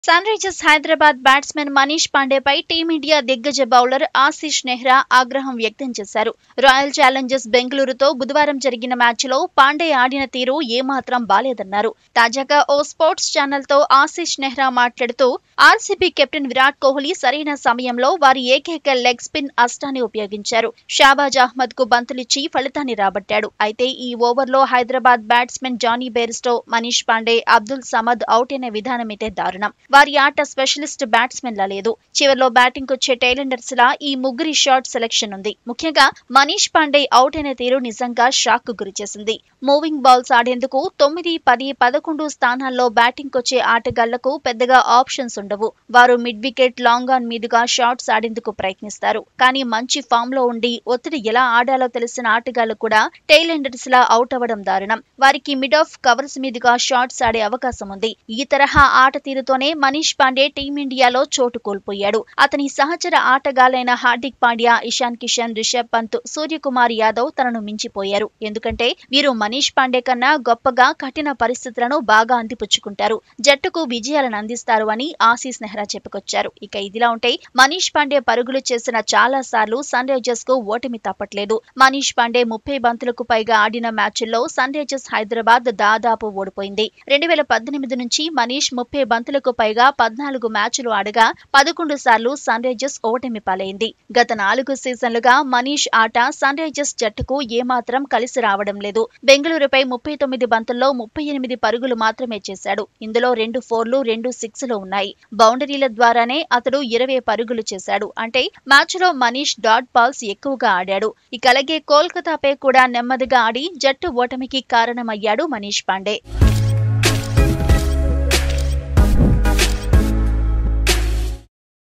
sun Sunrisers Hyderabad batsmen Manish పాండేపై team India దిగ్గజ bowler Ashish Nehra ఆగ్రహం వ్యక్తం చేశారు రాయల్ ఛాలెంజర్స్ బెంగళూరుతో బుధవారం జరిగిన మ్యాచ్లో పాండే ఆడిన తీరు ఏమాత్రం బాలేదన్నారు తాజాగా ఓ స్పోర్ట్స్ ఛానల్ తో ఆశీష్ నెహ్రా మాట్లాడుతూ ఆర్సీబీ కెప్టెన్ విరాట్ కోహ్లీ సరైన సమయంలో వారి ఏకైక లెగ్ స్పిన్ అస్టాన్ని ఉపయోగించారు షాబాజ్ అహ్మద్ కు బంతులిచ్చి ఫలితాన్ని రాబట్టాడు అయితే ఈ ఓవర్లో Hyderabad batsmen Jonny Bairstow Manish Pandey Abdul Samad out అయిన విధానమైతే దారుణం వారి ఆట స్పెషలిస్ట్ బ్యాట్స్మెన్ లా లేదు చివర్లో బ్యాటింగ్ వచ్చే టైలెండర్స్ లా ఈ ముగ్గురి షాట్ సెలెక్షన్ ఉంది ముఖ్యంగా మనీష్ పాండే అవుట్ అయిన తీరు నిజంగా షాక్ కు గురిచేసింది మూవింగ్ బాల్స్ ఆడేందుకు తొమ్మిది పది పదకొండు స్థానాల్లో బ్యాటింగ్ వచ్చే ఆటగాళ్లకు పెద్దగా ఆప్షన్స్ ఉండవు వారు మిడ్ వికెట్ లాంగ్ ఆన్ మీదుగా షాట్స్ ఆడేందుకు ప్రయత్నిస్తారు కానీ మంచి ఫామ్ లో ఉండి ఒత్తిడి ఎలా ఆడాలో తెలిసిన ఆటగాళ్లు కూడా టైలెండర్స్ లా అవుట్ అవ్వడం దారుణం వారికి మిడ్ ఆఫ్ కవర్స్ మీదుగా షాట్స్ ఆడే అవకాశం ఉంది ఈ తరహా ఆట తీరుతోనే మనీష్ పాండే టీమిండియాలో చోటు కోల్పోయాడు అతని సహచర ఆటగాళ్లైన హార్దిక్ పాండ్యా ఇషాన్ కిషన్ రిషబ్ పంత్ సూర్యకుమార్ యాదవ్ తనను మించిపోయారు ఎందుకంటే వీరు మనీష్ పాండే కన్నా గొప్పగా కఠిన పరిస్థితులను బాగా అందిపుచ్చుకుంటారు జట్టుకు విజయాలను అందిస్తారు అని ఆశీస్ నెహ్రా చెప్పుకొచ్చారు ఇక ఇదిలా ఉంటే మనీష్ పాండే పరుగులు చేసిన చాలా సార్లు సన్ రైజర్స్ కు ఓటమి తప్పట్లేదు మనీష్ పాండే ముప్పై బంతులకు పైగా ఆడిన మ్యాచ్ల్లో సన్ రైజర్స్ హైదరాబాద్ దాదాపు ఓడిపోయింది రెండు వేల పద్దెనిమిది నుంచి మనీష్ ముప్పై బంతులకు పైగా పద్నాలుగు మ్యాచ్లు ఆడగా పదకొండు సార్లు సన్ రైజర్స్ ఓటమి పాలైంది గత నాలుగు సీజన్లుగా మనీష్ ఆట సన్ రైజర్స్ జట్టుకు ఏమాత్రం కలిసి రావడం లేదు బెంగళూరుపై ముప్పై తొమ్మిది బంతుల్లో ముప్పై ఎనిమిది పరుగులు మాత్రమే చేశాడు ఇందులో రెండు ఫోర్లు రెండు సిక్స్లు ఉన్నాయి బౌండరీల ద్వారానే అతడు ఇరవై పరుగులు చేశాడు అంటే మ్యాచ్లో మనీష్ డాట్ బాల్స్ ఎక్కువగా ఆడాడు ఇక అలాగే కోల్కతాపై కూడా నెమ్మదిగా ఆడి జట్టు ఓటమికి కారణమయ్యాడు మనీష్ పాండే